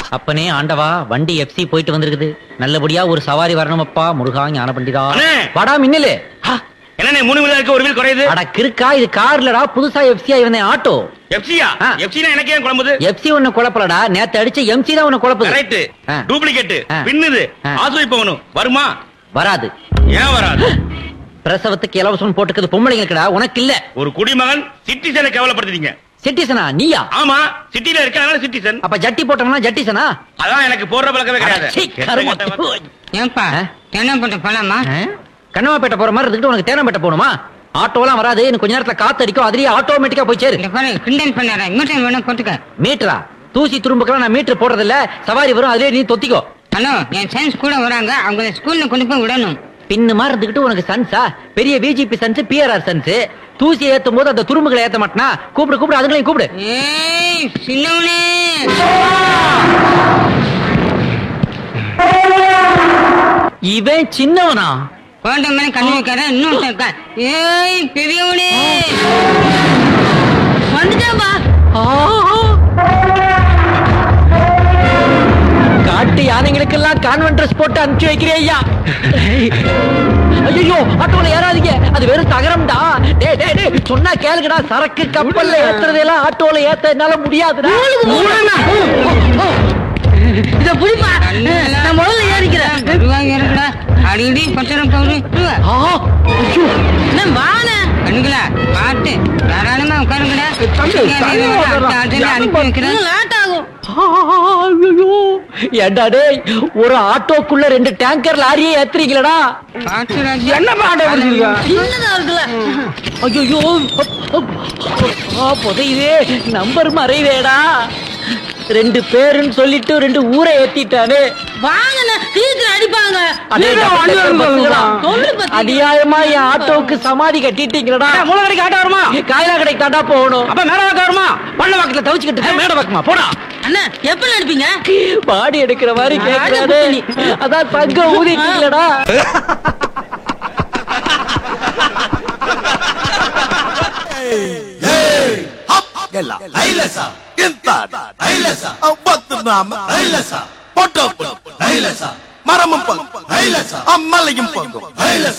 அப்பனே ஆண்டவா வண்டி எஃப்சி போயிட்டு வந்திருக்குது நல்லபடியா ஒரு சவாரி வரணுமப்பா முருகா ஞான பண்டிதா அண்ணே! வாடா மின்னலு என்னண்ணே மூணு வீலர் இருக்கு ஒரு வீல் குறையுது அட கிறுக்கா இது கார்லடா புதுசா எஃப்சியா இருந்தேன் ஆட்டோ எஃப்சியா ஆ. எஃப்சினா எனக்கு ஏன் குழம்புது எஃப்சி ஒண்ணு குழப்பலடா நேத்து அடிச்ச எம்சி தான் உன்னை குழப்புது கரெக்ட் ஆ. டூப்ளிகேட் ஆ. பின்னுது ஆ. ஆசுவை போகணும் வருமா வராது ஏன் வராது பிரசவத்துக்கு இலவசம் போட்டுக்கிறது பொம்பளைங்களுக்குடா உனக்கு இல்ல ஒரு குடிமகன் சிட்டிசனை கேவலப்படுத்துறீங்க சிட்டிசனா நீயா ஆமா சிட்டில இருக்க அதனால சிட்டிசன் அப்ப ஜட்டி போட்டவனா ஜட்டிசனா அதான் எனக்கு போடுற பழக்கமே கிடையாது சீ, கருமம். கெட்ட கெட்ட வார்த்தை. ஏன்பா ஆ? தென்னம்பட்டு போலாமா ஆ? கண்ணமாப்பேட்டை போற மாதிரி இருந்துட்டு உனக்கு தேனம்பேட்டை போகணுமா ஆட்டோலாம் வராது இன்னும் கொஞ்ச நேரத்துல காத்து அடிக்கும் அதுலயே ஆட்டோமேட்டிக்கா போய் சேரு இந்த பாரு கிண்டல் பண்ணார மீட்டர் வேணா போட்டுக்க மீட்டரா தூசி துரும்புக்கெல்லாம் நான் மீட்டர் போடுறது இல்ல சவாரி வரும் அதுலயே நீ தொத்திக்கோ ஹலோ என் சயின்ஸ் கூட வராங்க அவங்க ஸ்கூல்ல கொண்டு போய் விடணும் பின்னு மாதிரி இருந்துகிட்டு உனக்கு சன்ஸா பெரிய பிஜிபி சன்ஸ் பிஆர்ஆர் சன்ஸ் தூசி ஏத்தும் போது அந்த துரும்புகளை ஏத்த மாட்டனா கூப்பிடு கூப்பிடு அதுங்களையும் கூப்பிடு ஏய் சின்னவனே இவன் சின்னவனா குழந்தை மேல கண்ணு வைக்காத இன்னும் இருக்கா ஏய் பெரியவனே வந்துட்டாப்பா காட்டு யானைகளுக்கெல்லாம் கான்வென்ட் ட்ரெஸ் போட்டு அனுப்பிச்சு வைக்கிறே ஐயா ஐயோ ஆட்டோல ஏறாதீங்க அது வெறும் தகரம்டா டேய் டேய் டேய் சொன்னா கேளுங்கடா சரக்கு கப்பல்ல ஏத்துறதெல்லாம் ஆட்டோல ஏத்த என்னால முடியாதுடா இத புடிப்பா நான் முதல்ல ஏறிக்கிறேன் ஏறிக்கடா அடிக்கடி பத்திரம் போகுது ஆ, ஐயோ, என்ன வான கண்ணுங்களா பாட்டு தாராளமா உட்காருங்கடா தம்பி, தள்ளி விடுறா. அனுப்பி வைக்கிறேன் லேட் ஆகும் ஆ, ஐயோ. ஏண்டா டேய் ஒரு ஆட்டோக்குள்ள ரெண்டு டேங்கர் லாரியே ஏத்துறீங்களடா பாட்டு ராஜா என்ன பாடம் வச்சிருக்க? சின்னதா இருக்குல்ல ஐயோ புதையுதே நம்பர் மறைவேடா ரெண்டு பேருன்னு சொல்லிட்டு ரெண்டு ஊரை ஏத்திட்டானே வாங்கண்ணா சீக்கிரம் அடிப்பாங்க அடே, வண்டி வருங்க. பஸ்ஸுகளா? சொல்லு பத்தி. அநியாயமா என் ஆட்டோவுக்கு சமாதி கட்டிட்டீங்களடா மூல கடைக்கு ஆட்டோ வருமா காயலா கடைக்கு தாண்டா போகணும் அப்ப மேட வாக்க வருமா பள்ள வாக்கத்துல தவிச்சுக்கிட்டு இருக்க, மேட வாக்கமா போடா அண்ணா எப்ப நடிப்பீங்க பாடி எடுக்கிற மாதிரி ஆட கேட்கிறாரு புத்தி. அதான் தங்க ஊதிட்டீங்களடா ಎಲ್ಲ ಐಲಸ ಇಂತ ಐಲಸ ಒಬ್ಬತ್ತು ನಾಮ ಐಲಸ பொட்டோ ஐலச மரமும் பங்கும் ஐலச அம்மலையும் பங்கும் ஐலச